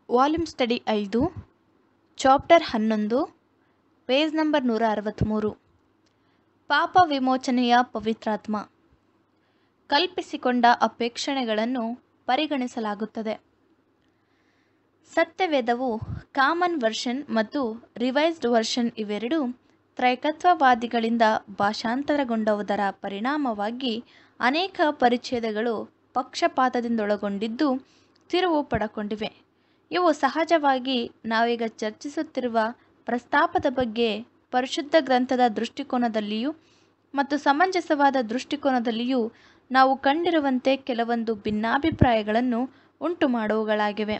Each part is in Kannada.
ವಾಲ್ಯೂಮ್ ಸ್ಟಡಿ ಐದು ಚಾಪ್ಟರ್ ಹನ್ನೊಂದು ಪೇಜ್ ನಂಬರ್ ನೂರ ಅರವತ್ತ್ಮೂರು ಪಾಪ ವಿಮೋಚನೆಯ ಪವಿತ್ರಾತ್ಮ ಕಲ್ಪಿಸಿಕೊಂಡ ಅಪೇಕ್ಷಣೆಗಳನ್ನು ಪರಿಗಣಿಸಲಾಗುತ್ತದೆ ಸತ್ಯವೇದವು ಕಾಮನ್ ವರ್ಷನ್ ಮತ್ತು ರಿವೈಸ್ಡ್ ವರ್ಷನ್ ಇವೆರಡೂ ತ್ರೈಕತ್ವವಾದಿಗಳಿಂದ ಭಾಷಾಂತರಗೊಂಡುವುದರ ಪರಿಣಾಮವಾಗಿ ಅನೇಕ ಪರಿಚ್ಛೇದಗಳು ಪಕ್ಷಪಾತದಿಂದೊಳಗೊಂಡಿದ್ದು ತಿರುವು ಪಡಕೊಂಡಿವೆ ಇವು ಸಹಜವಾಗಿ ನಾವೀಗ ಚರ್ಚಿಸುತ್ತಿರುವ ಪ್ರಸ್ತಾಪದ ಬಗ್ಗೆ ಪರಿಶುದ್ಧ ಗ್ರಂಥದ ದೃಷ್ಟಿಕೋನದಲ್ಲಿಯೂ ಮತ್ತು ಸಮಂಜಸವಾದ ದೃಷ್ಟಿಕೋನದಲ್ಲಿಯೂ ನಾವು ಕಂಡಿರುವಂತೆ ಕೆಲವೊಂದು ಭಿನ್ನಾಭಿಪ್ರಾಯಗಳನ್ನು ಉಂಟುಮಾಡುವುಗಳಾಗಿವೆ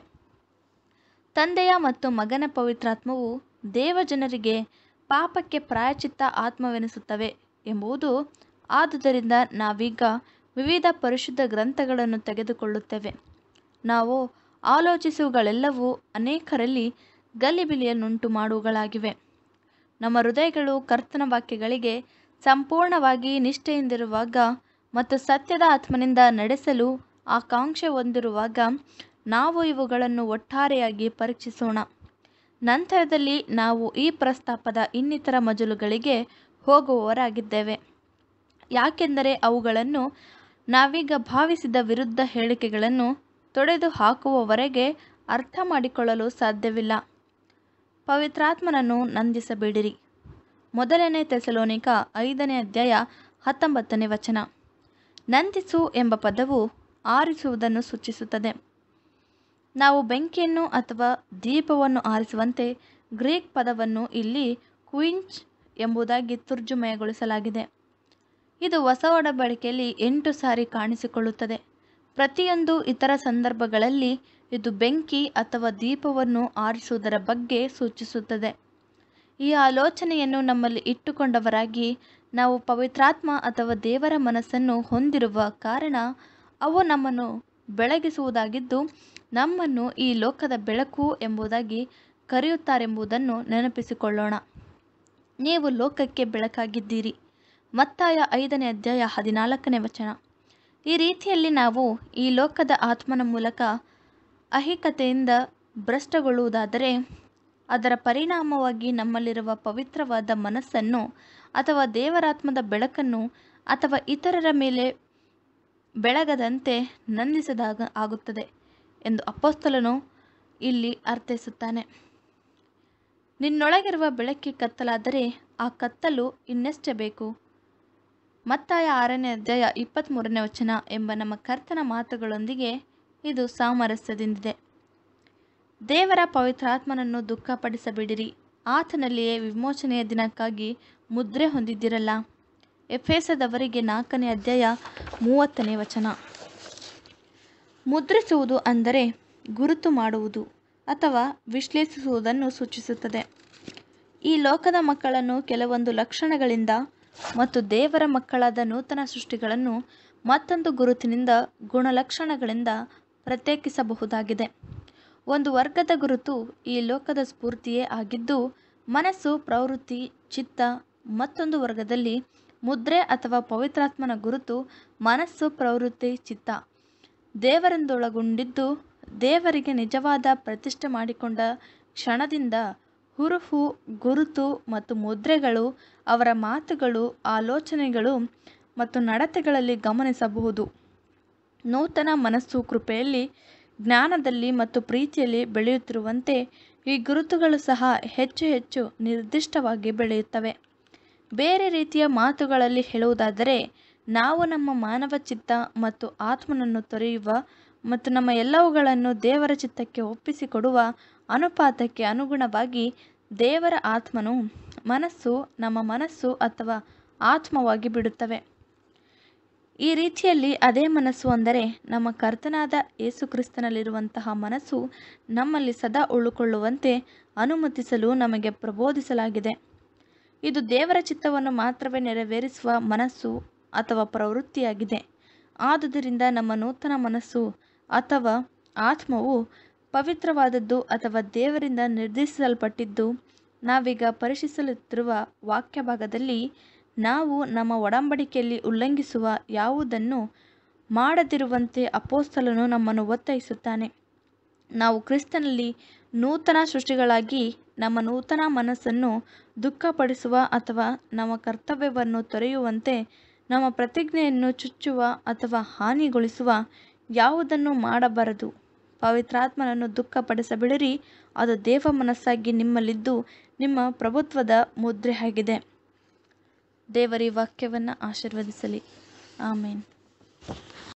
ತಂದೆಯ ಮತ್ತು ಮಗನ ಪವಿತ್ರಾತ್ಮವು ದೇವಜನರಿಗೆ ಪಾಪಕ್ಕೆ ಪ್ರಾಯಚಿತ್ತ ಆತ್ಮವೆನಿಸುತ್ತವೆ ಎಂಬುದು ಆದುದರಿಂದ ನಾವೀಗ ವಿವಿಧ ಪರಿಶುದ್ಧ ಗ್ರಂಥಗಳನ್ನು ತೆಗೆದುಕೊಳ್ಳುತ್ತೇವೆ ನಾವು ಆಲೋಚಿಸುವುಗಳೆಲ್ಲವೂ ಅನೇಕರಲ್ಲಿ ಗಲಿಬಿಲಿಯನ್ನುಂಟು ಮಾಡುವುಗಳಾಗಿವೆ ನಮ್ಮ ಹೃದಯಗಳು ಕರ್ತನ ವಾಕ್ಯಗಳಿಗೆ ಸಂಪೂರ್ಣವಾಗಿ ನಿಷ್ಠೆಯಿಂದಿರುವಾಗ ಮತ್ತು ಸತ್ಯದ ಆತ್ಮನಿಂದ ನಡೆಸಲು ಆಕಾಂಕ್ಷೆ ಹೊಂದಿರುವಾಗ ನಾವು ಇವುಗಳನ್ನು ಒಟ್ಟಾರೆಯಾಗಿ ಪರೀಕ್ಷಿಸೋಣ ನಂತರದಲ್ಲಿ ನಾವು ಈ ಪ್ರಸ್ತಾಪದ ಇನ್ನಿತರ ಮಜಲುಗಳಿಗೆ ಹೋಗುವವರಾಗಿದ್ದೇವೆ ಯಾಕೆಂದರೆ ಅವುಗಳನ್ನು ನಾವೀಗ ಭಾವಿಸಿದ ವಿರುದ್ಧ ಹೇಳಿಕೆಗಳನ್ನು ತೊಡೆದು ಹಾಕುವವರೆಗೆ ಅರ್ಥ ಮಾಡಿಕೊಳ್ಳಲು ಸಾಧ್ಯವಿಲ್ಲ ಪವಿತ್ರಾತ್ಮನನ್ನು ನಂದಿಸಬೇಡಿರಿ ಮೊದಲನೇ ತೆಸಲೋನಿಕ ಐದನೇ ಅಧ್ಯಾಯ ಹತ್ತೊಂಬತ್ತನೇ ವಚನ ನಂದಿಸು ಎಂಬ ಪದವು ಆರಿಸುವುದನ್ನು ಸೂಚಿಸುತ್ತದೆ ನಾವು ಬೆಂಕಿಯನ್ನು ಅಥವಾ ದೀಪವನ್ನು ಆರಿಸುವಂತೆ ಗ್ರೀಕ್ ಪದವನ್ನು ಇಲ್ಲಿ ಕ್ವಿಂಚ್ ಎಂಬುದಾಗಿ ತರ್ಜುಮೆಗೊಳಿಸಲಾಗಿದೆ ಇದು ಹೊಸ ಒಡಂಬಡಿಕೆಯಲ್ಲಿ ಎಂಟು ಸಾರಿ ಕಾಣಿಸಿಕೊಳ್ಳುತ್ತದೆ ಪ್ರತಿಯೊಂದು ಇತರ ಸಂದರ್ಭಗಳಲ್ಲಿ ಇದು ಬೆಂಕಿ ಅಥವಾ ದೀಪವನ್ನು ಆರಿಸುವುದರ ಬಗ್ಗೆ ಸೂಚಿಸುತ್ತದೆ ಈ ಆಲೋಚನೆಯನ್ನು ನಮ್ಮಲ್ಲಿ ಇಟ್ಟುಕೊಂಡವರಾಗಿ ನಾವು ಪವಿತ್ರಾತ್ಮ ಅಥವಾ ದೇವರ ಮನಸ್ಸನ್ನು ಹೊಂದಿರುವ ಕಾರಣ ಅವು ನಮ್ಮನ್ನು ಬೆಳಗಿಸುವುದಾಗಿದ್ದು ನಮ್ಮನ್ನು ಈ ಲೋಕದ ಬೆಳಕು ಎಂಬುದಾಗಿ ಕರೆಯುತ್ತಾರೆಂಬುದನ್ನು ನೆನಪಿಸಿಕೊಳ್ಳೋಣ ನೀವು ಲೋಕಕ್ಕೆ ಬೆಳಕಾಗಿದ್ದೀರಿ ಮತ್ತಾಯ ಐದನೇ ಅಧ್ಯಾಯ ಹದಿನಾಲ್ಕನೇ ವಚನ ಈ ರೀತಿಯಲ್ಲಿ ನಾವು ಈ ಲೋಕದ ಆತ್ಮನ ಮೂಲಕ ಅಹಿಕತೆಯಿಂದ ಭ್ರಷ್ಟಗೊಳ್ಳುವುದಾದರೆ ಅದರ ಪರಿಣಾಮವಾಗಿ ನಮ್ಮಲ್ಲಿರುವ ಪವಿತ್ರವಾದ ಮನಸ್ಸನ್ನು ಅಥವಾ ದೇವರಾತ್ಮದ ಬೆಳಕನ್ನು ಅಥವಾ ಇತರರ ಮೇಲೆ ಬೆಳಗದಂತೆ ನಂದಿಸದಾಗ ಆಗುತ್ತದೆ ಎಂದು ಅಪೋಸ್ತಲನು ಇಲ್ಲಿ ಅರ್ಥೈಸುತ್ತಾನೆ ನಿನ್ನೊಳಗಿರುವ ಬೆಳಕಿ ಕತ್ತಲಾದರೆ ಆ ಕತ್ತಲು ಇನ್ನೆಷ್ಟೇ ಬೇಕು ಮತ್ತಾಯ ಆರನೇ ಅಧ್ಯಾಯ ಇಪ್ಪತ್ತ್ಮೂರನೇ ವಚನ ಎಂಬ ನಮ್ಮ ಕರ್ತನ ಮಾತುಗಳೊಂದಿಗೆ ಇದು ಸಾಮರಸ್ಯದಿಂದಿದೆ ದೇವರ ಪವಿತ್ರಾತ್ಮನನ್ನು ದುಃಖಪಡಿಸಬೇಡಿರಿ ಆತನಲ್ಲಿಯೇ ವಿಮೋಚನೆಯ ದಿನಕ್ಕಾಗಿ ಮುದ್ರೆ ಹೊಂದಿದ್ದಿರಲ್ಲ ಎಫೇಸದವರಿಗೆ ನಾಲ್ಕನೇ ಅಧ್ಯಾಯ ಮೂವತ್ತನೇ ವಚನ ಮುದ್ರಿಸುವುದು ಅಂದರೆ ಗುರುತು ಮಾಡುವುದು ಅಥವಾ ವಿಶ್ಲೇಷಿಸುವುದನ್ನು ಸೂಚಿಸುತ್ತದೆ ಈ ಲೋಕದ ಮಕ್ಕಳನ್ನು ಕೆಲವೊಂದು ಲಕ್ಷಣಗಳಿಂದ ಮತ್ತು ದೇವರ ಮಕ್ಕಳಾದ ನೂತನ ಸೃಷ್ಟಿಗಳನ್ನು ಮತ್ತೊಂದು ಗುರುತಿನಿಂದ ಗುಣಲಕ್ಷಣಗಳಿಂದ ಪ್ರತ್ಯೇಕಿಸಬಹುದಾಗಿದೆ ಒಂದು ವರ್ಗದ ಗುರುತು ಈ ಲೋಕದ ಸ್ಫೂರ್ತಿಯೇ ಆಗಿದ್ದು ಮನಸ್ಸು ಪ್ರವೃತ್ತಿ ಚಿತ್ತ ಮತ್ತೊಂದು ವರ್ಗದಲ್ಲಿ ಮುದ್ರೆ ಅಥವಾ ಪವಿತ್ರಾತ್ಮನ ಗುರುತು ಮನಸ್ಸು ಪ್ರವೃತ್ತಿ ಚಿತ್ತ ದೇವರೆಂದೊಳಗೊಂಡಿದ್ದು ದೇವರಿಗೆ ನಿಜವಾದ ಪ್ರತಿಷ್ಠೆ ಮಾಡಿಕೊಂಡ ಕ್ಷಣದಿಂದ ಹುರುಹು ಗುರುತು ಮತ್ತು ಮುದ್ರೆಗಳು ಅವರ ಮಾತುಗಳು ಆಲೋಚನೆಗಳು ಮತ್ತು ನಡತೆಗಳಲ್ಲಿ ಗಮನಿಸಬಹುದು ನೂತನ ಮನಸ್ಸು ಕೃಪೆಯಲ್ಲಿ ಜ್ಞಾನದಲ್ಲಿ ಮತ್ತು ಪ್ರೀತಿಯಲ್ಲಿ ಬೆಳೆಯುತ್ತಿರುವಂತೆ ಈ ಗುರುತುಗಳು ಸಹ ಹೆಚ್ಚು ಹೆಚ್ಚು ನಿರ್ದಿಷ್ಟವಾಗಿ ಬೆಳೆಯುತ್ತವೆ ಬೇರೆ ರೀತಿಯ ಮಾತುಗಳಲ್ಲಿ ಹೇಳುವುದಾದರೆ ನಾವು ನಮ್ಮ ಮಾನವ ಚಿತ್ತ ಮತ್ತು ಆತ್ಮನನ್ನು ತೊರೆಯುವ ಮತ್ತು ನಮ್ಮ ಎಲ್ಲವುಗಳನ್ನು ದೇವರ ಚಿತ್ತಕ್ಕೆ ಒಪ್ಪಿಸಿಕೊಡುವ ಅನುಪಾತಕ್ಕೆ ಅನುಗುಣವಾಗಿ ದೇವರ ಆತ್ಮನು ಮನಸ್ಸು ನಮ್ಮ ಮನಸ್ಸು ಅಥವಾ ಆತ್ಮವಾಗಿ ಬಿಡುತ್ತವೆ ಈ ರೀತಿಯಲ್ಲಿ ಅದೇ ಮನಸ್ಸು ಅಂದರೆ ನಮ್ಮ ಕರ್ತನಾದ ಯೇಸುಕ್ರಿಸ್ತನಲ್ಲಿರುವಂತಹ ಮನಸ್ಸು ನಮ್ಮಲ್ಲಿ ಸದಾ ಉಳ್ಳುಕೊಳ್ಳುವಂತೆ ಅನುಮತಿಸಲು ನಮಗೆ ಪ್ರಬೋಧಿಸಲಾಗಿದೆ ಇದು ದೇವರ ಚಿತ್ತವನ್ನು ಮಾತ್ರವೇ ನೆರವೇರಿಸುವ ಮನಸ್ಸು ಅಥವಾ ಪ್ರವೃತ್ತಿಯಾಗಿದೆ ಆದುದರಿಂದ ನಮ್ಮ ನೂತನ ಮನಸ್ಸು ಅಥವಾ ಆತ್ಮವು ಪವಿತ್ರವಾದದ್ದು ಅಥವಾ ದೇವರಿಂದ ನಿರ್ದೇಶಿಸಲ್ಪಟ್ಟಿದ್ದು ನಾವೀಗ ಪರಿಶೀಲಿಸುತ್ತಿರುವ ವಾಕ್ಯ ಭಾಗದಲ್ಲಿ ನಾವು ನಮ್ಮ ಒಡಂಬಡಿಕೆಯಲ್ಲಿ ಉಲ್ಲಂಘಿಸುವ ಯಾವುದನ್ನು ಮಾಡದಿರುವಂತೆ ಅಪೋಸ್ತಲನು ನಮ್ಮನ್ನು ಒತ್ತಾಯಿಸುತ್ತಾನೆ ನಾವು ಕ್ರಿಸ್ತನಲ್ಲಿ ನೂತನ ಸೃಷ್ಟಿಗಳಾಗಿ ನಮ್ಮ ನೂತನ ಮನಸ್ಸನ್ನು ದುಃಖಪಡಿಸುವ ಅಥವಾ ನಮ್ಮ ಕರ್ತವ್ಯವನ್ನು ತೊರೆಯುವಂತೆ ನಮ್ಮ ಪ್ರತಿಜ್ಞೆಯನ್ನು ಚುಚ್ಚುವ ಅಥವಾ ಹಾನಿಗೊಳಿಸುವ ಯಾವುದನ್ನು ಮಾಡಬಾರದು ಪವಿತ್ರಾತ್ಮನನ್ನು ದುಃಖಪಡಿಸಬಿಡಿರಿ ಅದು ದೇವ ಮನಸ್ಸಾಗಿ ನಿಮ್ಮಲ್ಲಿದ್ದು ನಿಮ್ಮ ಪ್ರಭುತ್ವದ ಮುದ್ರೆ ಆಗಿದೆ ದೇವರಿ ವಾಕ್ಯವನ್ನು ಆಶೀರ್ವದಿಸಲಿ ಆಮೇನ್